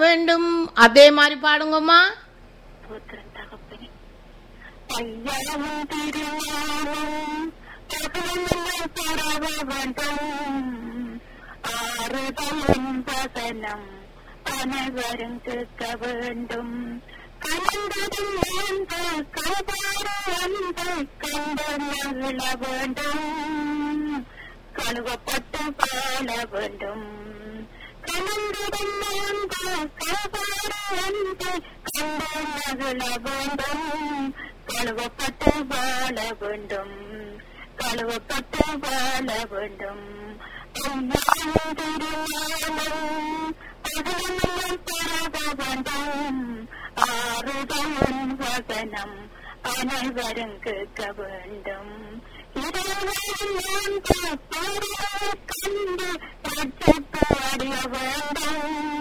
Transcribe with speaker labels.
Speaker 1: வேண்டும் அதே மாதிரி பாடுங்கம்மா
Speaker 2: ஸ்தோத்திரம் தகப்பனே ஐயாவும் திருஞானம் தகவலும் பரவ வேண்டும் ஆறுதலும் வசனம் அனைவரும் கேட்க வேண்டும் கலந்ததும் வாழ்ந்த கல்வாறு அன்பு கண்டு மகிழ வேண்டும் கழுவப்பட்டு வாழ வேண்டும் கலந்ததும் வாழ்ந்த கல்வாறு அன்பு கண்டு மகிழ வேண்டும் கழுவப்பட்டு வாழ வேண்டும் கழுவப்பட்டு வாழ வேண்டும் ஐயாவும் திருஞானம் பகலும் பரவ வேண்டும் ஆறுதலும் வசனம் அனைவரும் கேட்க வேண்டும் இரவும் கண்டு ரட்சிப்பு அடைய வேண்டும்